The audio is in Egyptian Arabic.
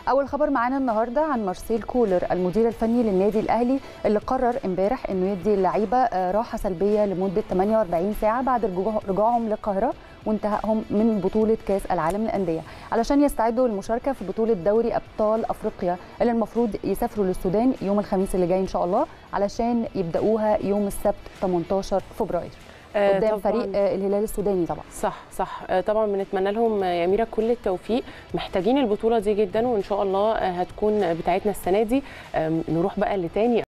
اول خبر معانا النهارده عن مارسيل كولر المدير الفني للنادي الاهلي اللي قرر امبارح انه يدي اللعيبه آه، راحه سلبيه لمده 48 ساعه بعد رجوع- رجوعهم للقاهره وانتهائهم من بطوله كاس العالم للانديه علشان يستعدوا للمشاركه في بطوله دوري ابطال افريقيا اللي المفروض يسافروا للسودان يوم الخميس اللي جاي ان شاء الله علشان يبداوها يوم السبت 18 فبراير آه، قدام طبعاً. فريق آه، الهلال السوداني طبعا صح صح آه، طبعا بنتمنى لهم آه، يا اميره كل التوفيق محتاجين البطوله دي جدا وان شاء الله آه، هتكون بتاعتنا السنه دي آم، نروح بقى لتاني